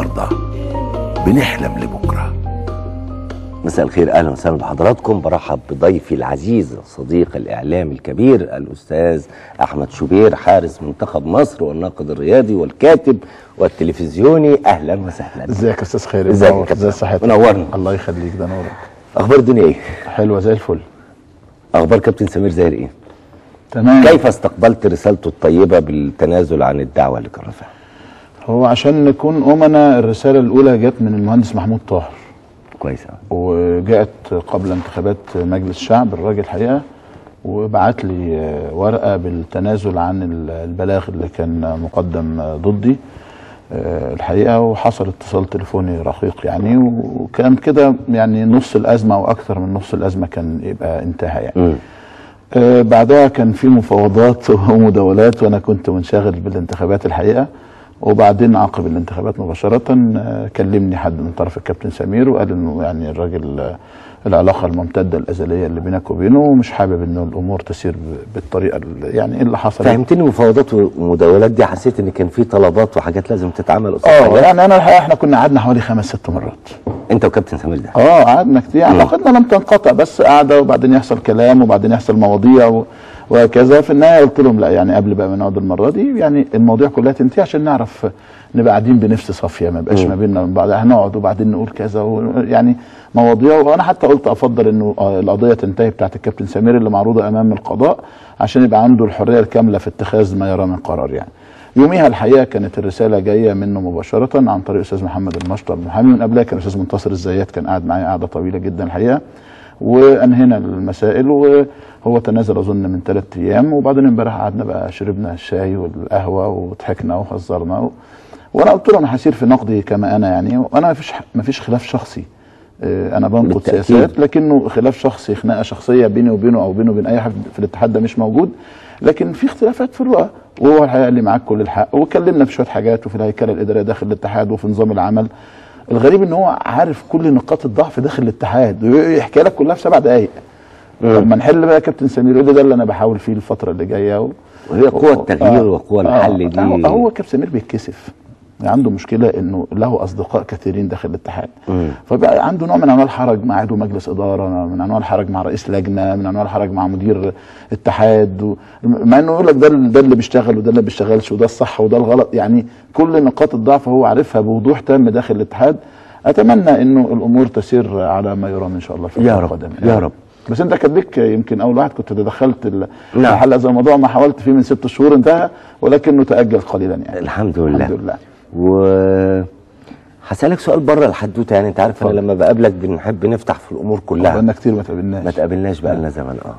النهارده بنحلم لبكره مساء الخير اهلا وسهلا بحضراتكم برحب بضيفي العزيز صديق الاعلام الكبير الاستاذ احمد شوبير حارس منتخب مصر والناقد الرياضي والكاتب والتلفزيوني اهلا وسهلا ازيك يا استاذ خيري ازيك يا منور. كابتن؟ ازي صحتك منورنا. الله يخليك ده نورك اخبار الدنيا ايه حلوه زي الفل اخبار كابتن سمير زاهر ايه تمام كيف استقبلت رسالته الطيبه بالتنازل عن الدعوه اللي كان رافعها هو عشان نكون امنا الرساله الاولى جت من المهندس محمود طاهر كويس أوي. وجاءت قبل انتخابات مجلس الشعب الراجل الحقيقه وبعت لي آه، ورقه بالتنازل عن ال- البلاغ اللي كان مقدم آه، ضدي آه، الحقيقه وحصل اتصال تليفوني رقيق يعني وكان كده يعني نص الازمه او اكثر من نص الازمه كان يبقى انتهى يعني مم. آه، بعدها كان في مفاوضات ومداولات وانا كنت منشغل بالانتخابات الحقيقه وبعدين عقب الانتخابات مباشره آه، كلمني حد من طرف الكابتن سمير وقال انه يعني الراجل آه، العلاقه الممتده الازليه اللي بينك وبينه ومش حابب انه الامور تسير ب- بالطريقه اللي- يعني إيه اللي حصل فهمتني مفاوضات ومداولات دي حسيت ان كان في طلبات وحاجات لازم تتعمل قصاد اه حاجات. يعني انا الحقيقه احنا كنا قعدنا حوالي خمس ست مرات انت وكابتن سمير ده اه قعدنا كتير علاقتنا لم تنقطع بس قعده وبعدين يحصل كلام وبعدين يحصل مواضيع و- وهكذا في النهايه قلت لهم لا يعني قبل بقى ما نقعد المره دي يعني المواضيع كلها تنتهي عشان نعرف نبقى قاعدين بنفس صافيه ما يبقاش ما بيننا وبين بعض هنقعد وبعدين نقول كذا و- يعني مواضيع وانا حتى قلت افضل انه آه، القضيه تنتهي بتاعت الكابتن سمير اللي معروضه امام القضاء عشان يبقى عنده الحريه الكامله في اتخاذ ما يرى من قرار يعني يوميها الحقيقه كانت الرساله جايه منه مباشره عن طريق الاستاذ محمد المشطر المحامي من قبلها كان الاستاذ منتصر الزيات كان قاعد معايا قعده طويله جدا الحقيقه وانهينا المسائل وهو تنازل اظن من ثلاث ايام وبعدين امبارح قعدنا بقى شربنا الشاي والقهوه وضحكنا وهزرنا و... وانا قلت له انا هسير في نقدي كما انا يعني وانا ما فيش ما فيش خلاف شخصي آه، انا بنقد بالتأكيد. سياسات لكنه خلاف شخصي خناقه شخصيه بيني وبينه او بينه وبين اي حد في الاتحاد ده مش موجود لكن في اختلافات في الرؤى وهو الحقيقه اللي معاك كل الحق واتكلمنا في شويه حاجات وفي الهيكله الاداريه داخل الاتحاد وفي نظام العمل الغريب ان هو عارف كل نقاط الضعف داخل الاتحاد ويحكي لك كلها في سبع دقائق لما نحل بقى يا كابتن سمير يقول لي ده اللي انا بحاول فيه الفتره اللي جايه و... وهي قوة التغيير وقوة الحل دي. هو, هو كابتن سمير بيتكسف عنده مشكله انه له اصدقاء كثيرين داخل الاتحاد فبقى عنده نوع من انواع الحرج مع عضو مجلس اداره من انواع الحرج مع رئيس لجنه من انواع الحرج مع مدير اتحاد و... مع انه يقول لك ده ده اللي بيشتغل وده اللي ما بيشتغلش وده الصح وده الغلط يعني كل نقاط الضعف هو عارفها بوضوح تام داخل الاتحاد اتمنى انه الامور تسير على ما يرام ان شاء الله في يا الفترة رب، القادمة. يا رب. بس انت كان ليك يمكن اول واحد كنت تدخلت ال- نعم. الحلقه زي الموضوع ما حاولت فيه من ست شهور انتهى ولكنه تاجل قليلا يعني الحمد لله الحمد لله و هسألك سؤال بره الحدوته يعني انت عارف انا اتفضل. لما بقابلك بنحب نفتح في الامور كلها بقالنا كتير ما تقابلناش ما تقابلناش بقى لنا زمن اه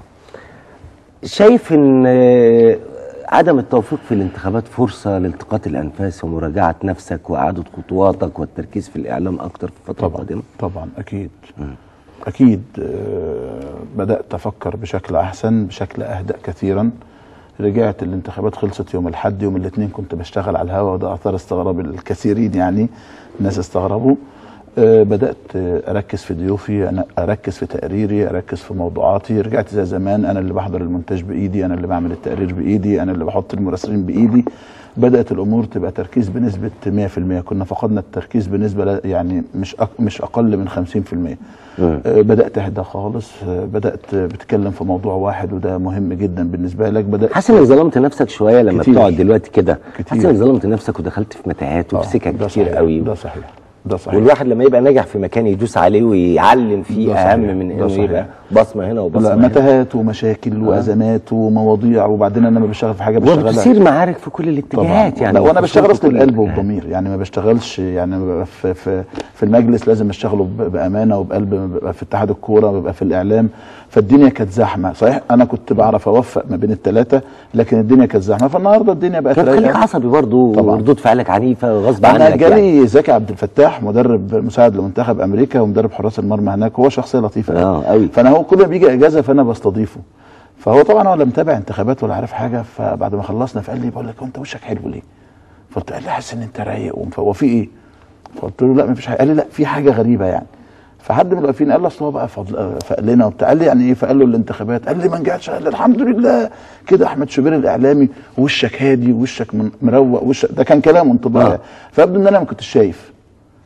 شايف ان آه، عدم التوفيق في الانتخابات فرصه لالتقاط الانفاس ومراجعه نفسك واعاده خطواتك والتركيز في الاعلام اكتر في الفتره طبعا القادمه طبعا اكيد اكيد آه، بدات افكر بشكل احسن بشكل اهدأ كثيرا رجعت الانتخابات خلصت يوم الاحد يوم الاثنين كنت بشتغل على الهواء وده اثار استغراب الكثيرين يعني الناس استغربوا آه، بدات آه، اركز في ضيوفي انا اركز في تقريري اركز في موضوعاتي رجعت زي زمان انا اللي بحضر المونتاج بايدي انا اللي بعمل التقرير بايدي انا اللي بحط المراسلين بايدي بدات الامور تبقى تركيز بنسبه 100% كنا فقدنا التركيز بنسبه لا- يعني مش أق مش اقل من 50% آه، بدات اهدى خالص آه، بدات بتكلم في موضوع واحد وده مهم جدا بالنسبه لك بدات حاسس انك ظلمت نفسك شويه لما كتير. بتقعد دلوقتي كده كتير. حاسس انك ظلمت نفسك ودخلت في متاهات وفي آه، سكك ده كتير صحيح، قوي ده صحيح ده صحيح والواحد لما يبقى ناجح في مكان يدوس عليه ويعلم فيه ده صحيح، اهم من ده انه صحيح. يبقى بصمه هنا لا وبصمه هنا متاهات ومشاكل وازمات ومواضيع وبعدين انا ما بشتغل في حاجه بشتغلها وبتصير معارك في كل الاتجاهات يعني لا وانا وخصوصاً بشتغل في اصل كل- القلب والضمير يعني ما بشتغلش يعني ببقى في في في المجلس لازم اشتغله ب- بامانه وبقلب ببقى في اتحاد الكوره ببقى في الاعلام فالدنيا كانت زحمه صحيح انا كنت بعرف اوفق ما بين الثلاثه لكن الدنيا كانت زحمه فالنهارده الدنيا بقت فبتخليك رايقه عصبي برضه طبعاً. وردود فعلك عنيفه غصب انا عنك جالي يعني. زكي عبد الفتاح مدرب مساعد لمنتخب امريكا ومدرب حراس المرمى هناك هو شخصيه لطيفه آه، أوي. فانا هو كل ما بيجي اجازه فانا بستضيفه فهو طبعا هو لا متابع انتخابات ولا عارف حاجه فبعد ما خلصنا فقال لي بقول لك انت وشك حلو ليه؟ فقلت قال لي حاسس ان انت رايق ومف- هو في ايه؟ فقلت له لا مفيش حاجه قال لي لا في حاجه غريبه يعني فحد من الواقفين قال له اصل هو بقى فضل آه، فقال لنا وبتاع قال لي يعني ايه فقال له الانتخابات قال لي ما نجحتش قال لي الحمد لله كده احمد شوبير الاعلامي وشك هادي وشك من- مروق وشك ده كان كلامه انطباعي آه. فيبدو ان انا ما كنتش شايف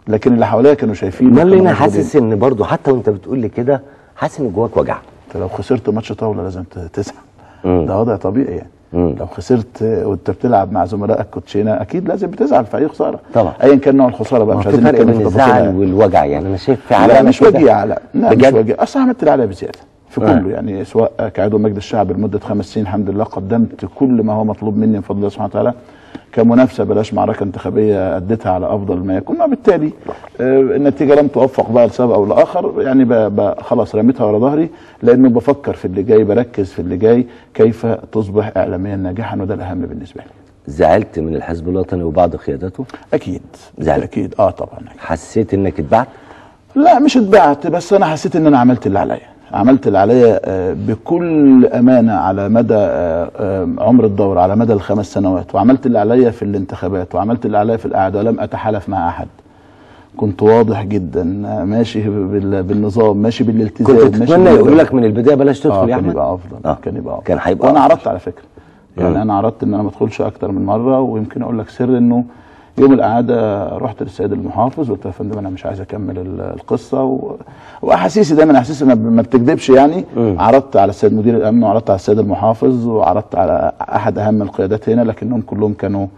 لكن اللي حواليا كانوا شايفين امال كانوا انا موجودين. حاسس ان برضو حتى وانت بتقول لي كده حاسس ان جواك وجع انت لو خسرت ماتش طاوله لازم ت- تزعل مم. ده وضع طبيعي يعني مم. لو خسرت وانت بتلعب مع زملائك كوتشينه اكيد لازم بتزعل في اي خساره طبعا. ايا كان نوع الخساره بقى ما مش في عايزين فرق نتكلم بين في الزعل تفاصيلها والوجع يعني انا شايف في لا علامه مش كده. وجيعه لا لا مش بجد؟ وجيعه اصل عملت اللي عليا بزياده في آه. كله يعني سواء كعضو مجلس الشعب لمده خمس سنين الحمد لله قدمت كل ما هو مطلوب مني من فضل الله سبحانه وتعالى كمنافسه بلاش معركه انتخابيه اديتها على افضل ما يكون وبالتالي آه، النتيجه لم توفق بقى لسبب او لاخر يعني ب- ب- خلاص رميتها ورا ظهري لانه بفكر في اللي جاي بركز في اللي جاي كيف تصبح اعلاميا ناجحا وده الاهم بالنسبه لي زعلت من الحزب الوطني وبعض قياداته اكيد زعلت. اكيد اه طبعا حسيت انك اتبعت لا مش اتبعت بس انا حسيت ان انا عملت اللي عليا عملت اللي عليا آه، بكل امانه على مدى آه، آه، عمر الدوره على مدى الخمس سنوات وعملت اللي عليا في الانتخابات وعملت اللي عليا في القعده ولم اتحالف مع احد كنت واضح جدا آه، ماشي بال- بالنظام ماشي بالالتزام كنت ماشي تتمنى بال- يقول لك من البدايه بلاش تدخل اه يا كان احمد يبقى افضل آه. كان يبقى افضل كان هيبقى وانا أفضل. عرضت على فكره يعني مم. انا عرضت ان انا ما ادخلش اكتر من مره ويمكن اقول لك سر انه يوم القعده رحت للسيد المحافظ قلت له يا فندم انا مش عايز اكمل ال- القصه و... واحاسيسي دايما احاسيسي ما ما بتكذبش يعني مم. عرضت على السيد مدير الامن وعرضت على السيد المحافظ وعرضت على احد اهم القيادات هنا لكنهم كلهم كانوا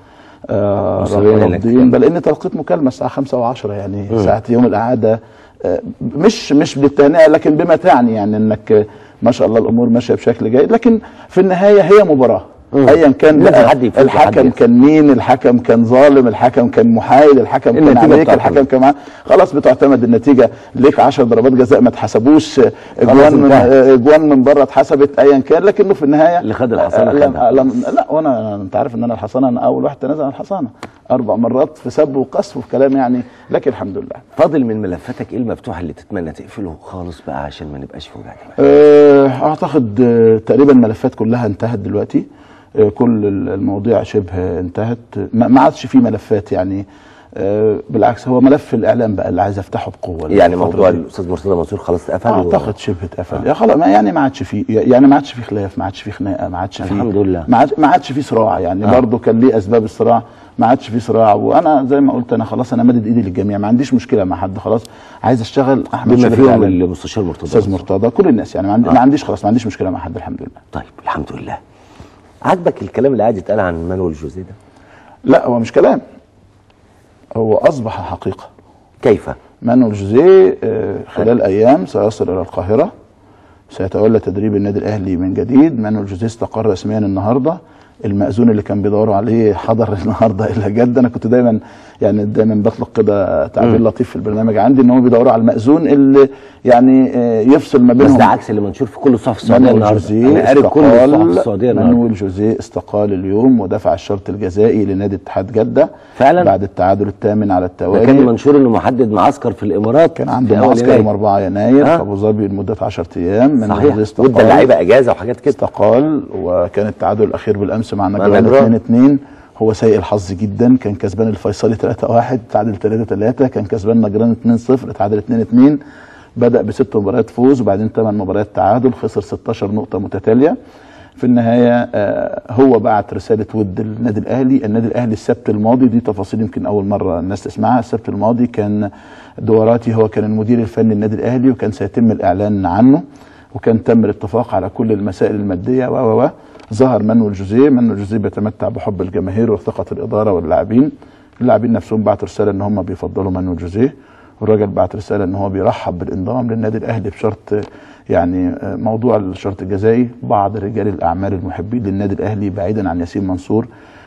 آه مصرين إنك رافضين بل اني تلقيت مكالمه الساعه 5 و10 يعني ساعه يوم القعده آه، مش مش بالتهنئه لكن بما تعني يعني انك آه، ما شاء الله الامور ماشيه بشكل جيد لكن في النهايه هي مباراه مم. ايا كان لازم بقى حد يفوز وحد الحكم يخسر. كان مين الحكم كان ظالم الحكم كان محايد الحكم كان النتيجة عليك بتاعته. الحكم كان معاك. خلاص بتعتمد النتيجه ليك 10 ضربات جزاء ما اتحسبوش آه، خلاص اجوان من انتهت. آه، اجوان من بره اتحسبت ايا كان لكنه في النهايه اللي خد الحصانة آه، لم- خدها. لم لا وانا انت عارف ان انا الحصانه انا اول واحد تنازل عن الحصانه اربع مرات في سب وقذف وفي كلام يعني لكن الحمد لله فاضل من ملفاتك ايه المفتوح اللي تتمنى تقفله خالص بقى عشان ما نبقاش في وجع دماغ آه، اعتقد آه، تقريبا الملفات كلها انتهت دلوقتي آه، كل ال- المواضيع شبه انتهت ما ما عادش في ملفات يعني آه، بالعكس هو ملف الاعلام بقى اللي عايز افتحه بقوه يعني الفترة موضوع دي. الاستاذ مرتضى منصور خلاص اتقفل و- اعتقد شبه اتقفل يا خلاص ما يعني ما عادش في يعني ما عادش في خلاف ما عادش في خناقه ما عادش في الحمد لله. ما عاد- ما عادش في صراع يعني آه. آه. برضه كان ليه اسباب الصراع ما عادش في صراع وانا زي ما قلت انا خلاص انا مادد ايدي للجميع ما عنديش مشكله مع حد خلاص عايز اشتغل احمد بما شاكر فيهم فعلاً. المستشار مرتضى استاذ منصور. مرتضى كل الناس يعني ما, عندي آه. ما عنديش خلاص ما عنديش مشكله مع حد الحمد لله طيب الحمد لله عاجبك الكلام اللي قاعد يتقال عن مانويل جوزيه ده لا هو مش كلام هو اصبح حقيقه كيف مانويل جوزيه آه، خلال ايام سيصل الى القاهره سيتولى تدريب النادي الاهلي من جديد مانويل جوزيه استقر رسميا النهارده المأذون اللي كان بيدوروا عليه حضر النهارده الى جده انا كنت دايما يعني دايما بطلق كده تعبير لطيف في البرنامج عندي ان هم بيدوروا على المأذون اللي يعني آه، يفصل ما بس بينهم ده عكس اللي منشور في كل الصحف السعوديه مانويل النهارده جوزيه انا قاري كل الصحف السعوديه استقال النهارده مانويل جوزيه استقال اليوم ودفع الشرط الجزائي لنادي اتحاد جده فعلا؟ بعد التعادل الثامن على ده التوالي كان منشور انه محدد معسكر في الامارات كان في عنده أول معسكر يناير. يوم 4 يناير آه. في ابو ظبي لمده 10 ايام من صحيح جوزيه استقال وادى اللعيبه اجازه وحاجات كده استقال وكان التعادل الاخير بالامس مع مع نجران نجران. 2 2 هو سيء الحظ جدا كان كسبان الفيصلي 3 1 تعادل 3 3 كان كسبان نجران 2 0 تعادل 2 2 بدا بست مباريات فوز وبعدين ثمان مباريات تعادل خسر 16 نقطه متتاليه في النهايه آه، هو بعت رساله ود للنادي الاهلي النادي الاهلي السبت الماضي دي تفاصيل يمكن اول مره الناس تسمعها السبت الماضي كان دواراتي هو كان المدير الفني للنادي الاهلي وكان سيتم الاعلان عنه وكان تم الاتفاق على كل المسائل الماديه و و و ظهر مانويل جوزيه مانويل جوزيه بيتمتع بحب الجماهير وثقه الاداره واللاعبين اللاعبين نفسهم بعتوا رساله ان هم بيفضلوا مانويل جوزيه والراجل بعت رساله ان هو بيرحب بالانضمام للنادي الاهلي بشرط يعني آه، موضوع الشرط الجزائي بعض رجال الاعمال المحبين للنادي الاهلي بعيدا عن ياسين منصور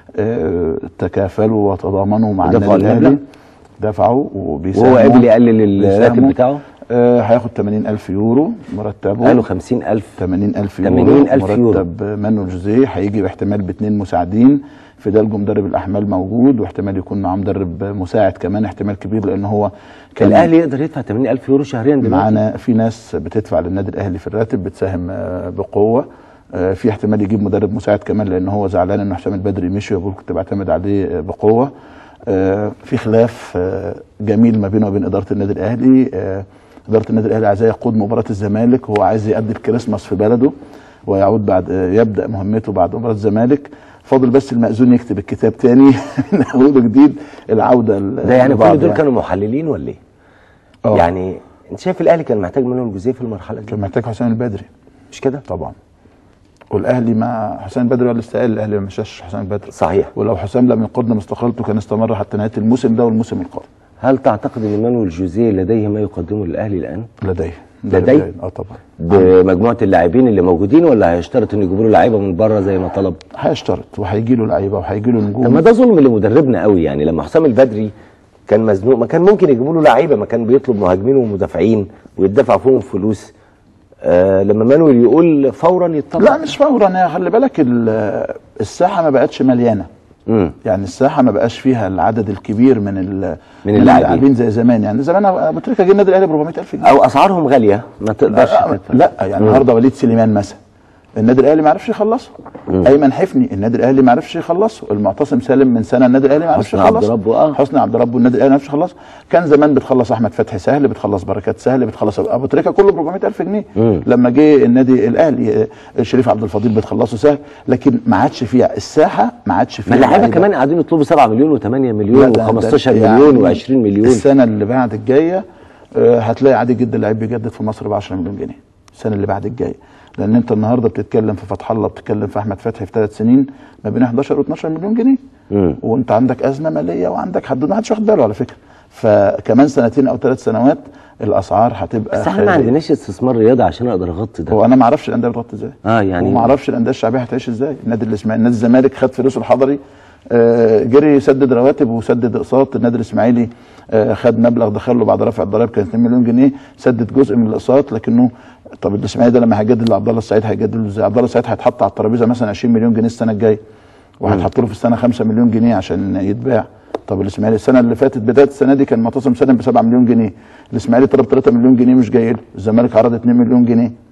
آه، تكافلوا وتضامنوا مع ودفعوا النادي المبلغ؟ الاهلي دفعوا وبيساهموا وهو قبل يقلل الراتب بيساهموا. بتاعه آه، هياخد 80000 يورو مرتبه قالوا 50000 80000 يورو 80,000 يورو. مرتب مانويل جوزيه هيجي باحتمال باثنين مساعدين فيدالجو مدرب الاحمال موجود واحتمال يكون معاه مدرب مساعد كمان احتمال كبير لان هو كان الاهلي يقدر يدفع 80000 يورو شهريا دلوقتي معانا في ناس بتدفع للنادي الاهلي في الراتب بتساهم آه، بقوه آه، في احتمال يجيب مدرب مساعد كمان لان هو زعلان ان حسام البدري مشي وبقول كنت بعتمد عليه آه، بقوه آه، في خلاف آه، جميل ما بينه وبين اداره النادي الاهلي آه، اداره النادي الاهلي عايزاه يقود مباراه الزمالك وهو عايز يقضي الكريسماس في بلده ويعود بعد آه، يبدا مهمته بعد مباراه الزمالك فاضل بس المأذون يكتب الكتاب تاني من اوله جديد العوده ل- ده يعني لبعض كل دول كانوا محللين ولا ايه؟ آه. يعني انت شايف الاهلي كان محتاج منهم جزئيه في المرحله دي كان محتاج حسام البدري مش كده؟ طبعا والاهلي مع حسام البدري ولا استقال الاهلي ما مشاش حسام البدري صحيح ولو حسام لم يقدم استقالته كان استمر حتى نهايه الموسم ده والموسم القادم هل تعتقد ان مانويل جوزيه لديه ما يقدمه للاهلي الان؟ لديه لديه؟ اه طبعا بمجموعه اللاعبين اللي موجودين ولا هيشترط ان يجيبوا له لعيبه من بره زي ما طلب؟ هيشترط وهيجي له لعيبه وهيجي له طب نجوم ما ده ظلم لمدربنا قوي يعني لما حسام البدري كان مزنوق ما كان ممكن يجيبوا له لعيبه ما كان بيطلب مهاجمين ومدافعين ويدفع فيهم فلوس آه لما مانويل يقول فورا يطلع لا مش فورا يا خلي بالك ال- الساحه ما بقتش مليانه امم يعني الساحه ما بقاش فيها العدد الكبير من ال- من اللاعبين. اللاعبين زي زمان يعني زمان ابو تريكه جه النادي الاهلي ب 400000 جنيه او اسعارهم غاليه ما تقدرش آه، تدفع. لا يعني النهارده وليد سليمان مثلا النادي الاهلي ما عرفش يخلصه ايمن حفني النادي الاهلي ما عرفش يخلصه المعتصم سالم من سنه النادي الاهلي ما عرفش حسني عبد يخلصه ربه، آه. حسني عبد ربه النادي الاهلي ما عرفش يخلصه كان زمان بتخلص احمد فتحي سهل بتخلص بركات سهل بتخلص ابو تريكه كله ب 400000 جنيه لما جه النادي الاهلي آه، شريف عبد الفضيل بتخلصه سهل لكن ما عادش فيها الساحه ما عادش ما فيها اللعيبه لعيبة. كمان قاعدين يطلبوا 7 مليون و8 لا، مليون ده- ده و15 يعني مليون و20 مليون السنه اللي بعد الجايه آه، هتلاقي عادي جدا لعيب بيجدد في مصر ب 10 مليون جنيه السنه اللي بعد الجايه لان انت النهارده بتتكلم في فتح الله بتتكلم في احمد فتحي في ثلاث سنين ما بين 11 و12 مليون جنيه مم. وانت عندك ازمه ماليه وعندك حد ما حدش واخد باله على فكره فكمان سنتين او ثلاث سنوات الاسعار هتبقى بس احنا ما خيالية. عندناش استثمار رياضي عشان اقدر اغطي ده هو انا ما اعرفش الانديه بتغطي ازاي اه يعني وما اعرفش الانديه الشعبيه هتعيش ازاي النادي الاسماعيلي نادي الزمالك خد فلوسه الحضري آه، جري يسدد رواتب وسدد اقساط النادي الاسماعيلي آه، خد مبلغ دخله بعد رفع الضرائب كان 2 مليون جنيه سدد جزء من الاقساط لكنه طب الاسماعيلي ده لما هيجدد لعبد الله السعيد هيجدد له ازاي عبد الله السعيد هيتحط على الترابيزه مثلا 20 مليون جنيه السنه الجايه وهتحط له في السنه 5 مليون جنيه عشان يتباع طب الاسماعيلي السنه اللي فاتت بدايه السنه دي كان معتصم سالم ب 7 مليون جنيه الاسماعيلي طلب 3 مليون جنيه مش جاي له الزمالك عرض 2 مليون جنيه